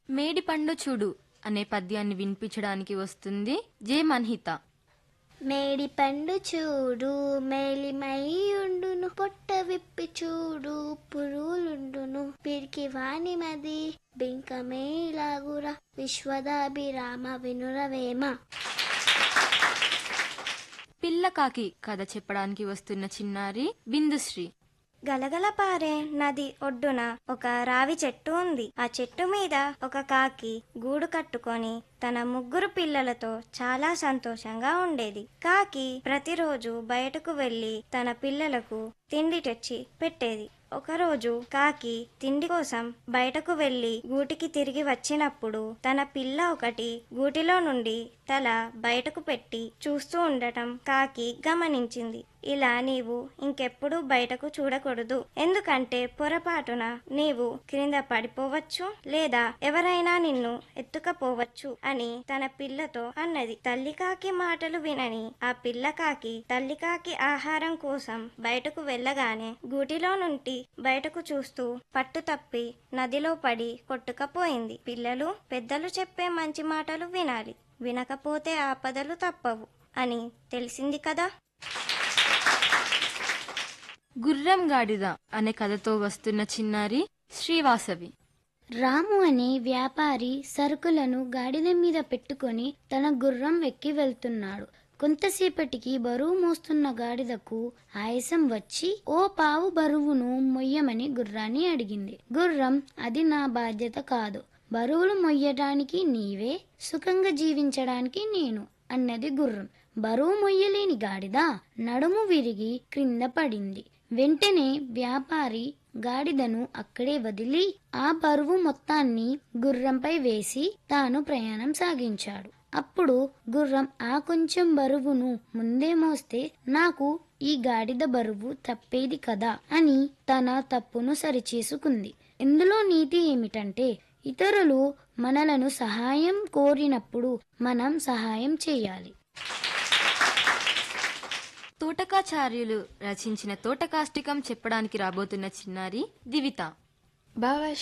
మేడి పండు చూడు అనే పద్యాన్ని వినిపించడానికి వస్తుంది జే మన్హిత మేడి పండు చూడు మేలిమయ్యుండును పొట్ట విప్పి చూడు పురులుండును పిరికి వాణి మది బింకమేలాగురా విశ్వదాభిరామ వినురవేమ పిల్లకాకి కథ చెప్పడానికి వస్తున్న చిన్నారి బిందుశ్రీ గలగల పారే నది ఒడ్డున ఒక రావి చెట్టు ఉంది ఆ చెట్టు మీద ఒక కాకి గూడు కట్టుకొని తన ముగ్గురు పిల్లలతో చాలా సంతోషంగా ఉండేది కాకి ప్రతిరోజు బయటకు వెళ్లి తన పిల్లలకు తిండి తెచ్చి పెట్టేది ఒకరోజు కాకి తిండి కోసం బయటకు వెళ్లి గూటికి తిరిగి వచ్చినప్పుడు తన పిల్ల ఒకటి గూటిలో నుండి తల బయటకు పెట్టి చూస్తూ ఉండటం కాకి గమనించింది ఇలా నీవు ఇంకెప్పుడు బయటకు చూడకూడదు ఎందుకంటే పొరపాటున నీవు క్రింద పడిపోవచ్చు లేదా ఎవరైనా నిన్ను ఎత్తుకపోవచ్చు అని తన పిల్లతో అన్నది తల్లికాకి మాటలు వినని ఆ పిల్లకాకి తల్లికాకి ఆహారం కోసం బయటకు వెళ్ళగానే గూటిలో నుండి బయటకు చూస్తూ పట్టు తప్పి నదిలో పడి కొట్టుకపోయింది పిల్లలు పెద్దలు చెప్పే మంచి మాటలు వినాలి వినకపోతే ఆపదలు తప్పవు అని తెలిసింది కదా గుర్రం గాడిద అనే కథతో వస్తున్న చిన్నారి శ్రీవాసవి రాము అనే వ్యాపారి సరుకులను గాడిద మీద పెట్టుకొని తన గుర్రం ఎక్కి వెళ్తున్నాడు కొంతసేపటికి బరువు మోస్తున్న గాడిదకు ఆయాసం వచ్చి ఓ పావు బరువును మొయ్యమని గుర్రాన్ని అడిగింది గుర్రం అది నా బాధ్యత కాదు బరువులు మొయ్యడానికి నీవే సుఖంగా జీవించడానికి నేను అన్నది గుర్రం బరువు మొయ్యలేని గాడిద నడుము విరిగి క్రింద పడింది వెంటనే వ్యాపారి గాడిదను అక్కడే వదిలి ఆ బరువు మొత్తాన్ని గుర్రంపై వేసి తాను ప్రయాణం సాగించాడు అప్పుడు గుర్రం ఆ కొంచెం బరువును ముందే మోస్తే నాకు ఈ గాడిద బరువు తప్పేది కదా అని తన తప్పును సరిచేసుకుంది ఇందులో నీతి ఏమిటంటే ఇతరులు మనలను సహాయం కోరినప్పుడు మనం సహాయం చేయాలి తోటకాచార్యులు రచించిన తోటకాష్టికం చెప్పడానికి రాబోతున్న చిన్నారి దివిత బావ